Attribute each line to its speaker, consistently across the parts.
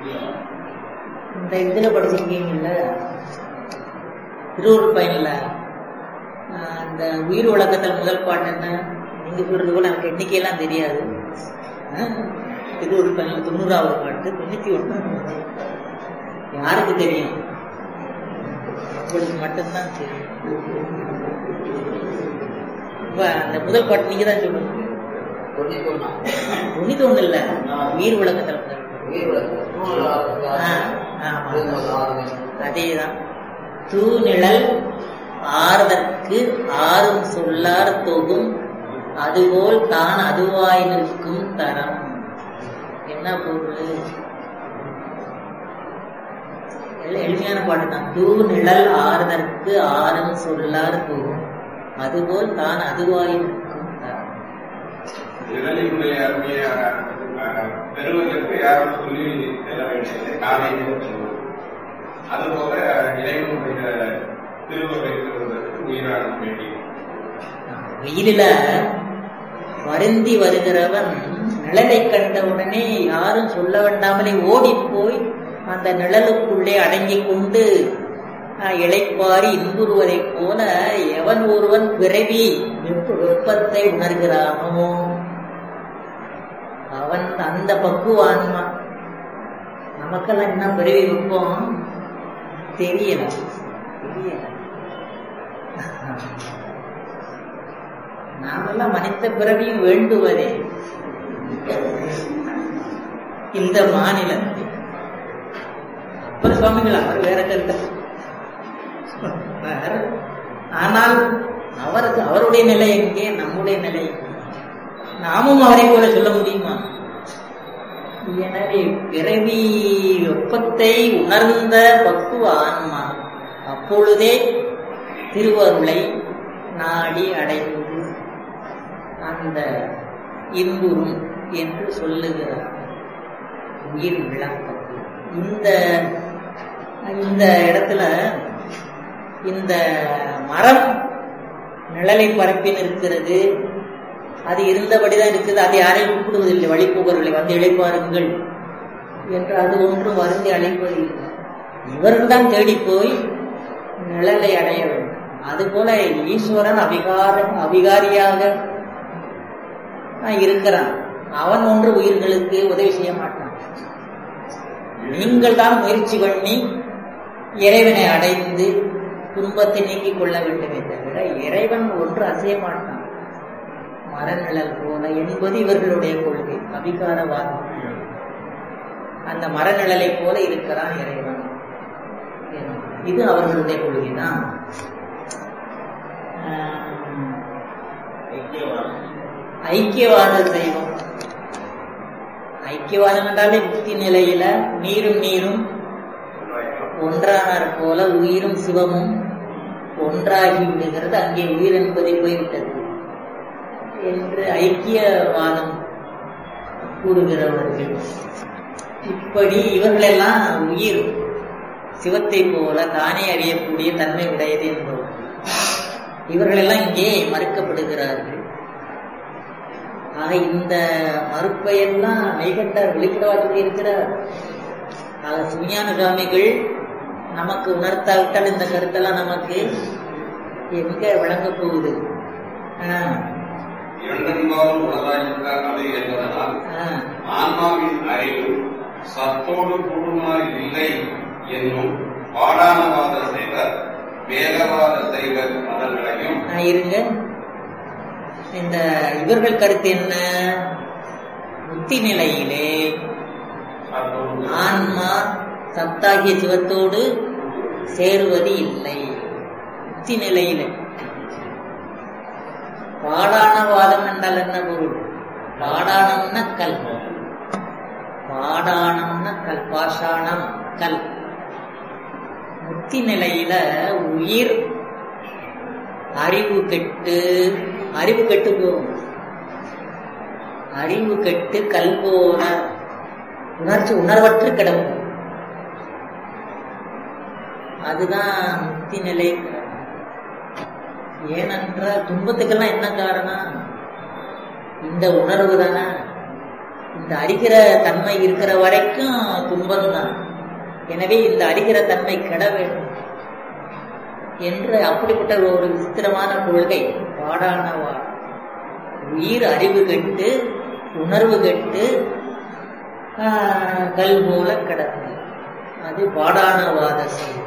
Speaker 1: இந்த இதுல படிச்சிருக்கீங்கல்ல திருவூர் பயனில் அந்த உயிர் உலகத்தில் முதல் பாட்டு என்ன நீங்க சொல்றது கூட எனக்கு எண்ணிக்கையெல்லாம் தெரியாது ஆஹ், திருவூர் பயனில் தொண்ணூறாவது பாட்டு தொண்ணூத்தி ஒண்ணு யாருக்கு தெரியும் உங்களுக்கு மட்டும்தான் தெரியும் இப்ப அந்த முதல் பாட்டு நீங்க தான் சொல்லுங்க தொண்ணூத்தி ஒண்ணு இல்ல உயிர் உலகத்தில் முதல் பாட்டு. ஆ, ஆமா. அதேதான் தூநிழல் ஆறுதற்கு ஆறும் சொல்லார் தொகும் அதுபோல் தான் அதுவாய் நிற்கும் தரம் என்ன பொருள் எல்லாம் எளிமையான பாட்டு தான் தூ நிழல் ஆறுதற்கு ஆறும் சொல்லார் தொகும் அதுபோல் தான் அதுவாய் நிற்கும் தரம்
Speaker 2: நிழலினுடைய அருமையை அஹ், பெறுவதற்கு யாரும் சொல்லி செல்ல வேண்டியது காலையில் அதுபோல இறைவனுடைய திருவகை பெறுவதற்கு உயிரான வேண்டி
Speaker 1: வெயிலில வருந்தி வருகிறவன் நிழலை கண்டவுடனே யாரும் சொல்ல வேண்டாமலே ஓடி போய் அந்த நிழலுக்குள்ளே அடங்கிக் கொண்டு ஆஹ், இளைப்பாரி இன்புறுவதைப் போல எவன் ஒருவன் பிறவி வெப்ப- வெப்பத்தை உணர்கிறானோ அவன் அந்த பக்குவ ஆன்மா நமக்கெல்லாம் என்ன பிறவி வெப்பம் தெரியல தெரியல நாமெல்லாம் மனித பிறவியும் வேண்டுவதே இந்த மாநிலத்தில் அப்புறம் சுவாமிகள் அவர் வேற கருத்து வேற. ஆனால் அவருக்கு அவருடைய நிலை எங்கே நம்முடைய நிலை எங்கே? நாமும் அவரை போல சொல்ல முடியுமா எனவே பிறவி வெப்பத்தை உணர்ந்த பக்குவ ஆன்மா அப்பொழுதே திருவருளை நாடி அடைந்து அந்த இன்புறும் என்று சொல்லுகிறார் உயிர் விளக்கத்தில் இந்த இந்த இடத்துல இந்த மரம் நிழலை பரப்பில் இருக்கிறது அது இருந்தபடிதான் இருக்குது அதை யாரையும் கூப்பிடுவதில்லை வழிபோகர்களை வந்து இழைப்பாருங்கள் என்று அது ஒன்றும் வருந்தி அழைப்பதில்லை இவர்கள் தான் தேடி போய் நிழலை அடைய வேண்டும் அதுபோல ஈஸ்வரன் அபிகாரம் அபிகாரியாக இருக்கிறான் அவன் ஒன்று உயிர்களுக்கு உதவி செய்ய மாட்டான் நீங்கள் தான் முயற்சி பண்ணி இறைவனை அடைந்து துன்பத்தை நீக்கிக் கொள்ள வேண்டுமே தவிர இறைவன் ஒன்று அசைய மாட்டான் மரநிழல் போல என்பது இவர்களுடைய கொள்கை அபிகாரவாதம் அந்த மரநிழலை போல இருக்கிறான் இறைவன் இது அவர்களுடைய கொள்கைதான் ஐக்கியவாத தெய்வம் ஐக்கியவாதம் என்றாலே முக்தி நிலையில நீரும் நீரும் ஒன்றானார் போல உயிரும் சிவமும் ஒன்றாகி விடுகிறது அங்கே உயிர் என்பதை போய்விட்டது என்று ஐக்கியவாதம் கூறுகிறவர்கள் இப்படி இவர்களெல்லாம் உயிர் சிவத்தை போல தானே அறியக்கூடிய தன்மை உடையது என்பவர் இவர்களெல்லாம் இங்கே மறுக்கப்படுகிறார்கள் ஆக இந்த மறுப்பையெல்லாம் மெய்கண்டார் வெளிப்படவா சொல்லியிருக்கிறார் ஆக சுஞான சுவாமிகள் நமக்கு உணர்த்தாவிட்டால் இந்த கருத்தெல்லாம் நமக்கு எங்க விளங்கப் போகுது ஆஹ்
Speaker 2: இரண்டென்பாலும் உலகாயிருக்க அது என்பதனால்
Speaker 1: ஆஹ்
Speaker 2: ஆன்மாவின் அறிவு சத்தோடு கூடுமாறு இல்லை என்னும் பாடானவாத செய்வர் வேதவாத செய்வர் மதங்களையும்
Speaker 1: ஆஹ் இருங்க இந்த இவர்கள் கருத்து என்ன முக்தி நிலையிலே
Speaker 2: சத்தோடு
Speaker 1: ஆன்மா சத்தாகிய சிவத்தோடு சேருவது இல்லை முக்தி நிலையில பாடானவாதம் என்றால் என்ன பொருள் பாடானம்னா கல் பாடானம்னா கல் பாஷாணம் கல் முக்தி நிலையில உயிர் அறிவு கெட்டு அறிவு கெட்டு போகும் அறிவு கெட்டு கல் போல உணர்ச்சி உணர்வற்று கிடக்கும் அதுதான் முக்தி நிலை ஏனென்றால் துன்பத்துக்கெல்லாம் என்ன காரணம் இந்த உணர்வு தானே இந்த அறிகிற தன்மை இருக்கிற வரைக்கும் துன்பம்தான் எனவே இந்த அறிகிற தன்மை கெட வேண்டும் என்று அப்படிப்பட்ட ஒரு விசித்திரமான கொள்கை பாடானவார் உயிர் அறிவு கெட்டு உணர்வு கெட்டு ஆஹ், கல் போல கிடக்கு அது பாடானவாத செயல்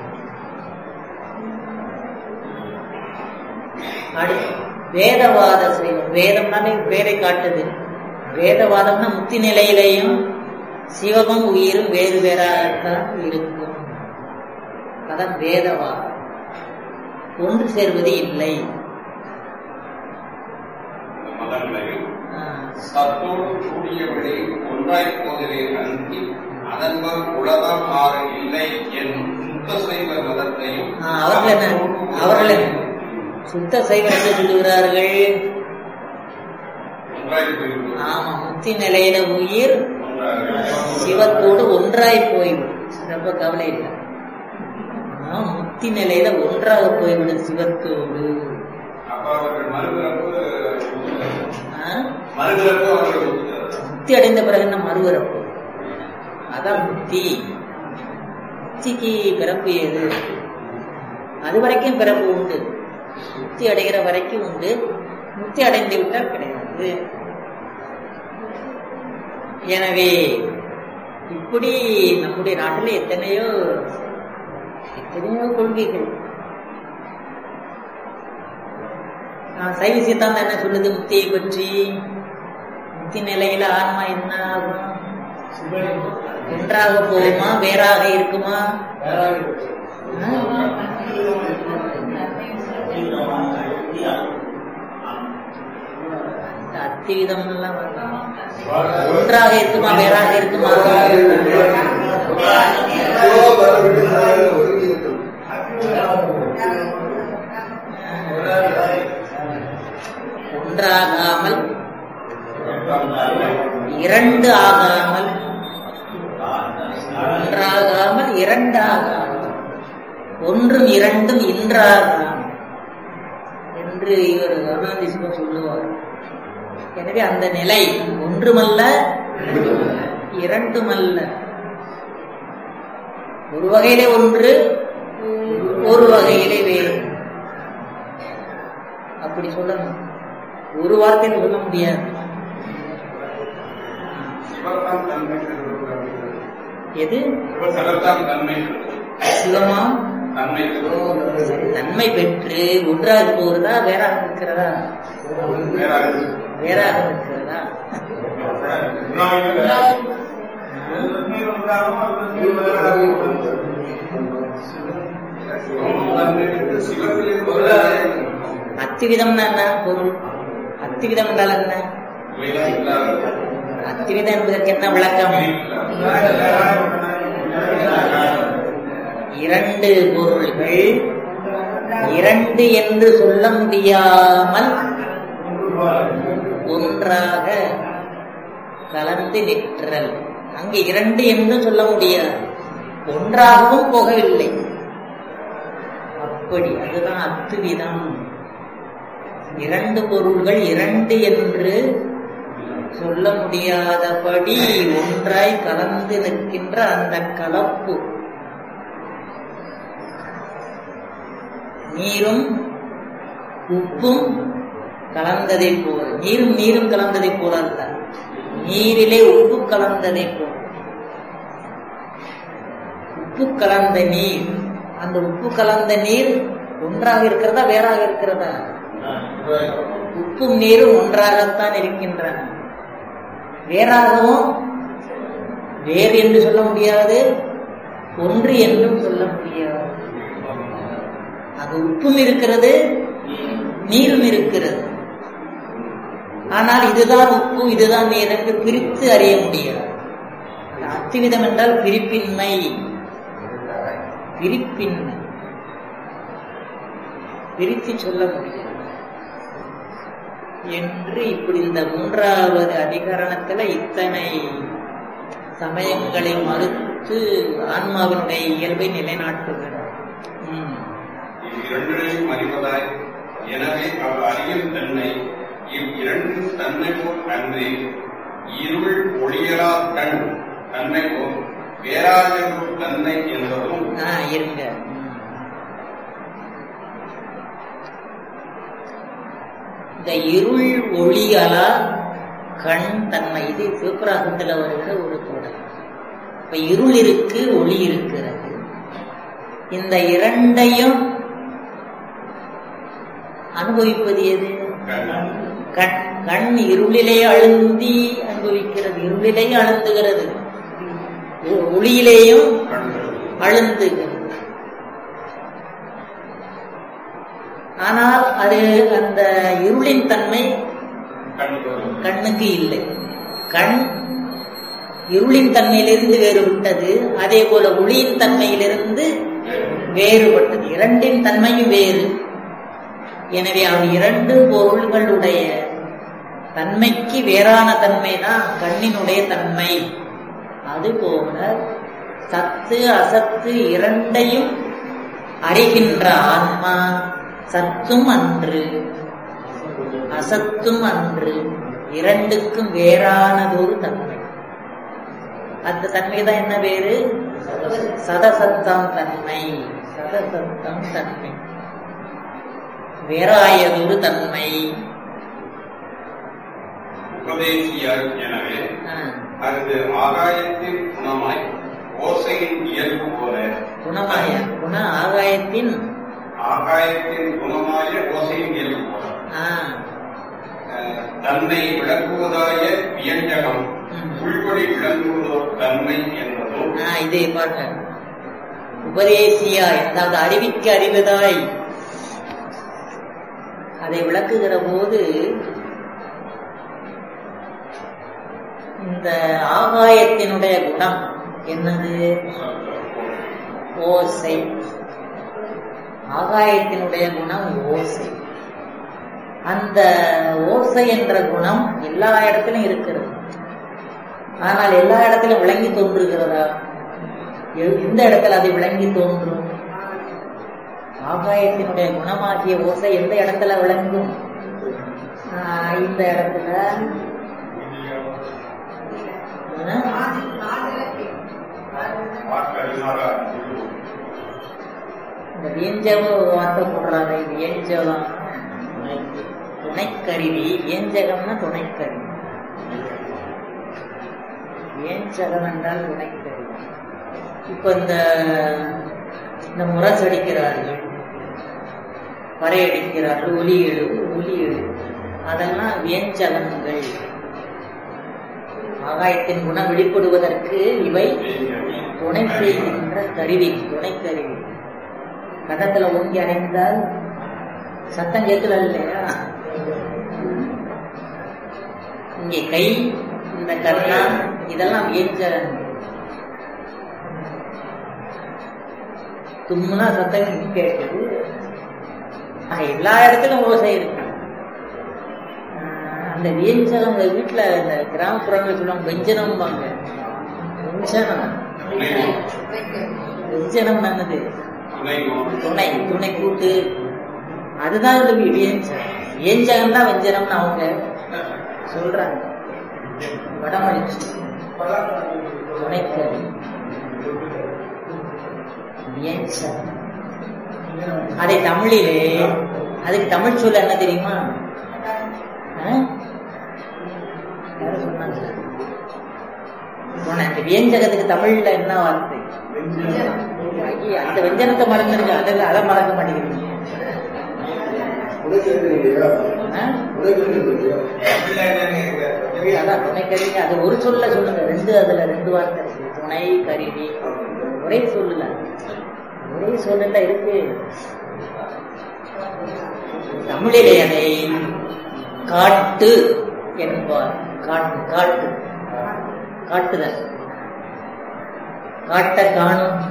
Speaker 1: அடுத்து வேதவாத செயல் வேதம்னாலே பேரை காட்டுது வேதவாதம்னா முத்தி நிலையிலையும் சிவமும் உயிரும் வேறு வேறாகத்தான் இருக்கும் அதான் வேதவாதம் ஒன்று சேர்வது இல்லை
Speaker 2: மதங்களையும்
Speaker 1: ஆஹ்,
Speaker 2: சத்தோடு கூடியபடி ஒன்றாய் போதலே அன்றி அதன்பர் உலகம் மாறு இல்லை என்னும் சுத்த சைவ மதத்தையும்
Speaker 1: ஆஹ், அவர்கள் என்ன அவர்கள் என்ன? சுத்த சைவம் என்று சொல்லுகிறார்கள்
Speaker 2: ஒன்றாய் போய்விடும்
Speaker 1: ஆமா முத்தி நிலையில உயிர்
Speaker 2: ஒன்றாக
Speaker 1: சிவத்தோடு ஒன்றாய் போய்விடும் ரொம்ப கவலை இல்லை ஆனா, முத்தி நிலையில ஒன்றாக போய்விடும் சிவத்தோடு
Speaker 2: அப்ப அவர்கள் மறுபிறப்பு
Speaker 1: ஆஹ்,
Speaker 2: மறுபிறப்பு அவர்கள் ஒத்துக்கிறார்கள்.
Speaker 1: முக்தி அடைந்த பிறகு என்ன மறுபிறப்பு அதான் முக்தி முக்திக்கு பிறப்பு ஏது அது வரைக்கும் பிறப்பு உண்டு முக்தி அடைகிற வரைக்கும் உண்டு முக்தி அடைந்து விட்டால் கிடையாது எனவே இப்படி நம்முடைய நாட்டில் எத்தனையோ எத்தனையோ கொள்கைகள் ஆஹ் சைவ சித்தாந்தம் என்ன சொல்லுது முக்தியை பற்றி முக்தி நிலையில ஆன்மா என்ன ஆகும் ஒன்றாக போகுமா வேறாக இருக்குமா அத்திவிதம் எல்லாம் ஒன்றாக இருக்குமா வேறாக இருக்குமா ஒன்றாகாமல் இரண்டு ஆகாமல் ஒன்றாகாமல் இரண்டாகாமல் ஒன்றும் இரண்டும் இன்றாகாமல் என்று இவர் கருணாநிதி சிவம் சொல்லுவார் எனவே அந்த நிலை ஒன்றுமல்ல இரண்டுமல்ல ஒரு வகையிலே ஒன்று ஒரு வகையிலே வேறு அப்படி சொல்லணும் ஒரு வார்த்தையில் சொல்ல முடியாது
Speaker 2: சிவத்தாம் தன்மை பெறுவது.
Speaker 1: எது
Speaker 2: சிவத்தாம் தன்மை
Speaker 1: சிவமா
Speaker 2: தன்மை
Speaker 1: தன்மை பெற்று ஒன்றாக போகிறதா வேறாக இருக்கிறதா
Speaker 2: வேறாக
Speaker 1: வேறாக இருக்கிறதா அத்திவிதம்னா என்ன பொருள் அத்திவிதம் என்றால் என்ன அத்திவிதம் என்பதற்கு என்ன விளக்கம் இரண்டு பொருள்கள் இரண்டு என்று சொல்ல முடியாமல் ஒன்றாக கலந்து நிற்றல் அங்கு இரண்டு என்று சொல்ல முடியாது ஒன்றாகவும் போகவில்லை அப்படி அதுதான் அத்துவிதம் இரண்டு பொருள்கள் இரண்டு என்று சொல்ல முடியாதபடி ஒன்றாய் கலந்து நிற்கின்ற அந்த கலப்பு நீரும் உப்பும் கலந்ததை போல நீரும் நீரும் கலந்ததை போல அல்ல நீரிலே உப்பு கலந்ததை போல உப்பு கலந்த நீர் அந்த உப்பு கலந்த நீர் ஒன்றாக இருக்கிறதா வேறாக இருக்கிறதா உப்பும் நீரும் ஒன்றாகத்தான் இருக்கின்றன வேறாகவும் வேறு என்று சொல்ல முடியாது ஒன்று என்றும் சொல்ல முடியாது அது உப்பும் இருக்கிறது நீரும் இருக்கிறது ஆனால் இதுதான் உப்பு இதுதான் நீர் என்று பிரித்து அறிய முடியாது அது அத்துவிதம் என்றால் பிரிப்பின்மை பிரிப்பின்மை பிரித்து சொல்ல முடியாது என்று இப்படி இந்த மூன்றாவது அதிகரணத்துல இத்தனை சமயங்களை மறுத்து ஆன்மாவினுடைய இயல்பை நிலைநாட்டுகிறார் ம்.
Speaker 2: இவ்விரண்டினையும் அறிவதாய் எனவே அவ் அறியும் தன்மை இவ்விரண்டின் தன்மை போல் அன்றி இருள் ஒளியலா கண் தன்மைக்கும் வேறாஜரு தன்மை என்பதும்
Speaker 1: ஆ இருங்க ம். இந்த இருள் ஒளியலா கண் தன்மை இது சிவபிராசத்துல வருகிற ஒரு தொடர் இப்ப இருள் இருக்கு ஒளி இருக்கிறது இந்த இரண்டையும் அனுபவிப்பது எது
Speaker 2: கண்
Speaker 1: கண் கண் இருளிலே அழுந்தி அனுபவிக்கிறது இருளிலே அழுந்துகிறது ஒ- ஒளியிலேயும்
Speaker 2: கண்கள்
Speaker 1: அழுந்துகிறது ஆனால் அது அந்த இருளின் தன்மை
Speaker 2: கண்கள்
Speaker 1: கண்ணுக்கு இல்லை கண் இருளின் தன்மையிலிருந்து வேறுபட்டது அதே போல ஒளியின் தன்மையிலிருந்து வேறுபட்டது இரண்டின் தன்மையும் வேறு எனவே அவை இரண்டு பொருள்களுடைய தன்மைக்கு வேறான தன்மை தான் கண்ணினுடைய தன்மை அதுபோல சத்து அசத்து இரண்டையும் அறிகின்ற ஆன்மா சத்தும் அன்று அசத்தும் அன்று இரண்டுக்கும் வேறானதொரு தன்மை அந்த தன்மை தான் என்ன வேறு சதசத்தம் தன்மை சதசத்தம் தன்மை வேறாயதொரு தன்மை
Speaker 2: உபதேசியாய் எனவே
Speaker 1: ஆ,
Speaker 2: அங்கு ஆகாயத்தின் குணமாய் ஓசையின் இயல்பு போல
Speaker 1: குணமாய குண ஆகாயத்தின்
Speaker 2: ஆகாயத்தின் குணமாய ஓசையின் இயல்பு போல
Speaker 1: ஆ,
Speaker 2: அஹ், தன்னை விளக்குவதாய வியஞ்சகம்
Speaker 1: ம்.
Speaker 2: உள்படி விளங்குவதோர் தன்மை என்பதும்
Speaker 1: ஆ, இதை பாருங்க உபதேசியாய் அதாவது அறிவிக்க அறிவதாய் அதை விளக்குகிற போது இந்த ஆகாயத்தினுடைய குணம் என்னது ஓசை ஆகாயத்தினுடைய குணம் ஓசை அந்த ஓசை என்ற குணம் எல்லா இடத்திலும் இருக்கிறது ஆனால் எல்லா இடத்திலும் விளங்கி தோன்றுகிறதா எ- எந்த இடத்துல அது விளங்கி தோன்றும் ஆகாயத்தினுடைய குணமாகிய ஓசை எந்த இடத்துல விளங்கும் ஆஹ் இந்த இடத்துல ஆஹ், இந்த வியஞ்சக வார்த்தை போடுறாரு வியஞ்சகம் துணைக்கருவி வியஞ்சகம்னா துணைக்கருவி வியஞ்சகம் என்றால் துணைக்கருவி இப்ப இந்த இந்த முரசடிக்கிறார்கள் பறையடிக்கிறார்கள் ஒலி எழு ஒலி எழு அதெல்லாம் வியஞ்சகங்கள் ஆகாயத்தின் குணம் வெளிப்படுவதற்கு இவை துணை செய்கின்ற கருவி துணை கருவி கதத்துல ஓங்கி அடைந்தால் சத்தம் கேட்கல இல்லையா இங்கே கை இந்த கண்ணா இதெல்லாம் வியஞ்சகங்கள் தும்முனா சத்தம் கேட்குது ஆனா எல்லா இடத்துலயும் ஓசை இருக்கு ஆஹ் அந்த வியஞ்சனம் இந்த வீட்டுல இந்த கிராமப்புறங்கள் சொல்லுவாங்க வெஞ்சனம்பாங்க வெஞ்சனம் வெஞ்சனம் என்னது
Speaker 2: துணை
Speaker 1: துணை துணை கூட்டு அதுதான் இந்த வி- வியஞ்சனம் வியஞ்சகம் தான் வெஞ்சனம்னு அவங்க சொல்றாங்க வடமொழி துணைக்கறி வியஞ்சனம் அதை தமிழிலே அதுக்கு தமிழ் சொல்ல என்ன தெரியுமா ஆ? யாரோ சொன்னாங்க சொன்னேன். இந்த வியஞ்சகத்துக்கு தமிழ்ல என்ன வார்த்தை ஐயே, அந்த வெஞ்சனத்தை மறந்துருங்க அதில் அதை மறக்க மாட்டேங்கிறீங்க ஆ? அதான் துணை கருவி அது ஒரு சொல்ல சொல்லுங்க ரெண்டு அதுல ரெண்டு வார்த்தை இருக்கு துணை கருவி ஒரே சொல்லல ஒரே சொல்லல இருக்கு தமிழிலே அதை காட்டு என்பார் காட்டு காட்டு காட்டுதல் காட்ட காணும்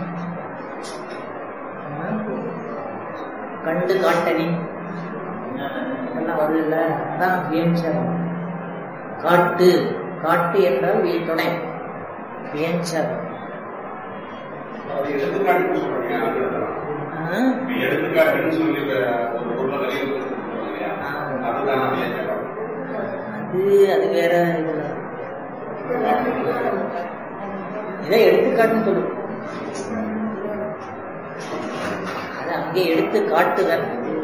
Speaker 1: கண்டு காட்டனி இதெல்லாம் வருதுல்ல அதான் வியஞ்சகம் காட்டு காட்டு என்றால் வி- துணை வியஞ்சகம்
Speaker 2: அது எடுத்துக்காட்டுன்னு சொல்றீங்க
Speaker 1: ஆ?
Speaker 2: எடுத்துக்காட்டுன்னு சொல்லி ஒரு பொருளை வலியுறுத்தி சொல்றீங்க இல்லையா? அதுதான் வியஞ்சகம்.
Speaker 1: அது அது வேற இதுல இதை எடுத்துக்காட்டுன்னு சொல்லுவோம் அது அங்கே எடுத்து காட்டுதல்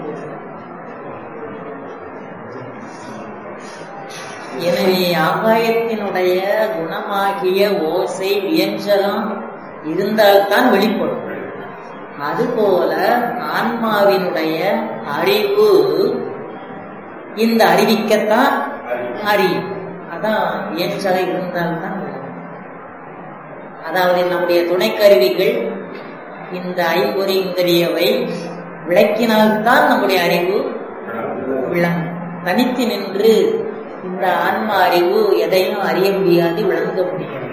Speaker 1: எனவே ஆகாயத்தினுடைய குணமாகிய ஓசை வியஞ்சலம் இருந்தால்தான் வெளிப்படும் அதுபோல ஆன்மாவினுடைய அறிவு இந்த அறிவிக்கத்தான் அறியும் அதான் வியஞ்சலம் இருந்தால்தான் வரும். அதாவது நம்முடைய துணைக்கருவிகள் இந்த ஐம்பொறிங்கரியவை விளக்கினால்தான் நம்முடைய அறிவு விளங்கும் தனித்து நின்று இந்த ஆன்ம அறிவு எதையும் அறிய முடியாது விளங்க முடியாது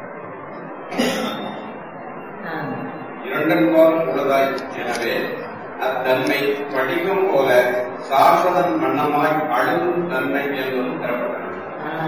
Speaker 1: ஆ.
Speaker 2: இரண்டன்பால் உள்ளதாய் எனவே அத்தன்மை படிகம் போல சார்பதன் வண்ணமாய் அழுகும் தன்மை என்பதும் பெறப்பட்டன
Speaker 1: ஆ.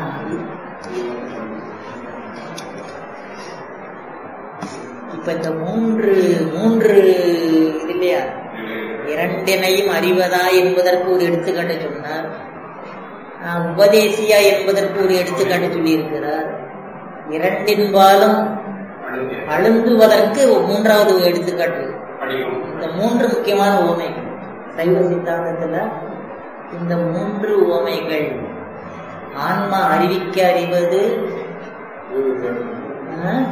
Speaker 1: இப்ப இந்த மூன்று மூன்று இது இல்லையா இரண்டினையும் அறிவதா என்பதற்கு ஒரு எடுத்துக்காட்டு சொன்னார் ஆஹ் உபதேசியா என்பதற்கு ஒரு எடுத்துக்காட்டு சொல்லியிருக்கிறார் இரண்டின்பாலும்
Speaker 2: அழுகிய
Speaker 1: அழுந்துவதற்கு மூன்றாவது ஒரு எடுத்துக்காட்டு
Speaker 2: படிகம்
Speaker 1: இந்த மூன்று முக்கியமான உவமைகள் சைவ சித்தாந்தத்துல இந்த மூன்று உவமைகள் ஆன்மா அறிவிக்க அறிவது ஆஹ்,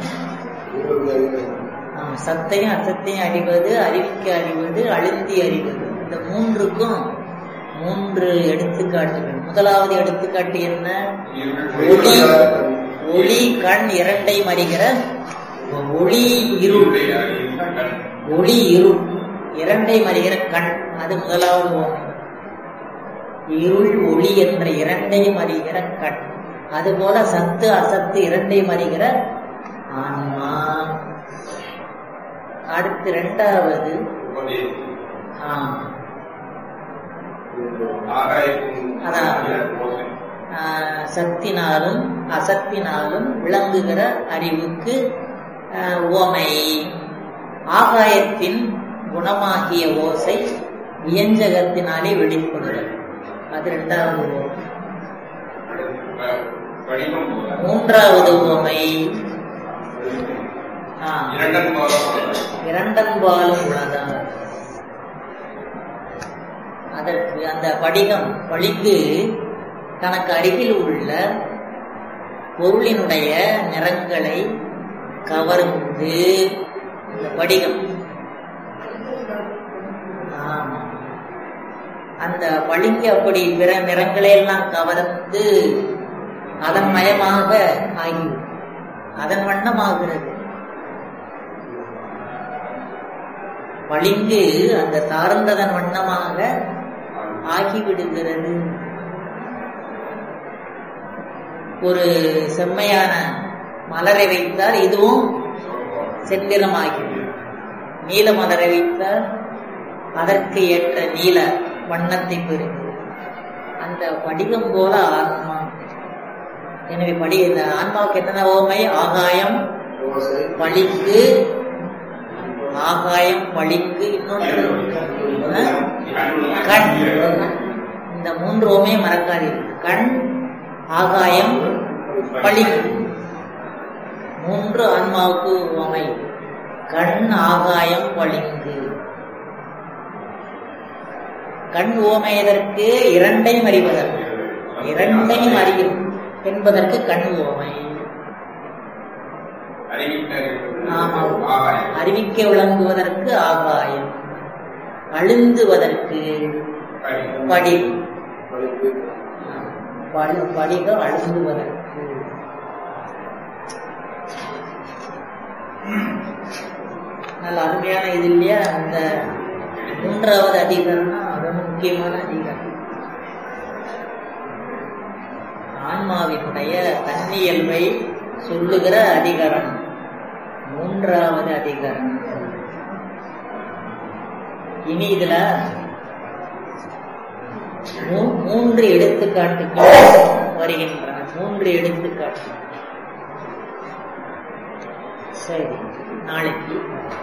Speaker 1: ஆம், சத்தையும் அசத்தையும் அறிவது அறிவிக்க அறிவது அழுந்தி அறிவது இந்த மூன்றுக்கும் மூன்று எடுத்துக்காட்டுகள் முதலாவது எடுத்துக்காட்டு என்ன ஒளி ஒளி கண் இரண்டையும் அறிகிற ஒளி இருள்
Speaker 2: இருளை அறிகின்ற கண்
Speaker 1: ஒளி இருள் இரண்டையும் அறிகிற கண் அது முதலாவது ஓமை இருள் ஒளி என்ற இரண்டையும் அறிகிற கண் அதுபோல சத்து அசத்து இரண்டையும் அறிகிற ஆன்மா அடுத்து இரண்டாவது
Speaker 2: உபதேசம்
Speaker 1: ஆம்,
Speaker 2: ஆகாயத்தின்
Speaker 1: அதான்.
Speaker 2: ஓசை
Speaker 1: ஆஹ், சத்தினாலும் அசத்தினாலும் விளங்குகிற அறிவுக்கு ஆஹ், உவமை ஆகாயத்தின் குணமாகிய ஓசை வியஞ்சகத்தினாலே வெளிப்படுதல் அது இரண்டாவது உவமை
Speaker 2: ப- படிகம் போல
Speaker 1: மூன்றாவது உவமை ஆஹ்,
Speaker 2: இரண்டன்பால் உள்ளதாய்
Speaker 1: இரண்டன்பாலும் உள்ளதார் அதற்கு அந்த படிகம் பளிங்கு தனக்கு அருகில் உள்ள பொருளினுடைய நிறங்களை கவர்ந்து இந்த படிகம் ஆமா. அந்த பளிங்கு அப்படி பிற நிறங்களை எல்லாம் கவர்ந்து அதன் மயமாக ஆகி அதன் வண்ணமாகிறது பளிங்கு அந்த சார்ந்ததன் வண்ணமாக ஆகிவிடுகிறது ஒரு செம்மையான மலரை வைத்தால் இதுவும் செந்நிறமாகிவிடும் நீல மலரை வைத்தால் அதற்கு ஏற்ற நீல வண்ணத்தை பெறுகிறது அந்த படிகம் போல ஆன்மா எனவே படி இந்த ஆன்மாவுக்கு எத்தனை ஓமை ஆகாயம் பளிங்கு ஆகாயம் பளிங்கு இன்னொன்று ஆ? கண் இந்த மூன்று ஓமையை மறக்காதீர்கள் கண் ஆகாயம் பளிங்கு மூன்று ஆன்மாவுக்கு ஓமை கண் ஆகாயம் பளிங்கு கண் ஓமை எதற்கு இரண்டையும் அறிவதற்கு இரண்டையும் அறியும் என்பதற்கு கண் ஓமை ஆமா
Speaker 2: ஆகாயம்
Speaker 1: அறிவிக்க விளங்குவதற்கு ஆகாயம் அழுந்துவதற்கு படி படி படிகம் அழுந்துவதற்கு நல்ல அருமையான இது இல்லையா அந்த மூன்றாவது அதிகாரம்னா ரொம்ப முக்கியமான அதிகாரம் ஆன்மாவினுடைய தன்னியல்பை சொல்லுகிற அதிகாரம் மூன்றாவது அதிகாரம் இனி இதுல மூ- மூன்று எடுத்துக்காட்டுகள் வருகின்றன மூன்று எடுத்துக்காட்டு சரி நாளைக்கு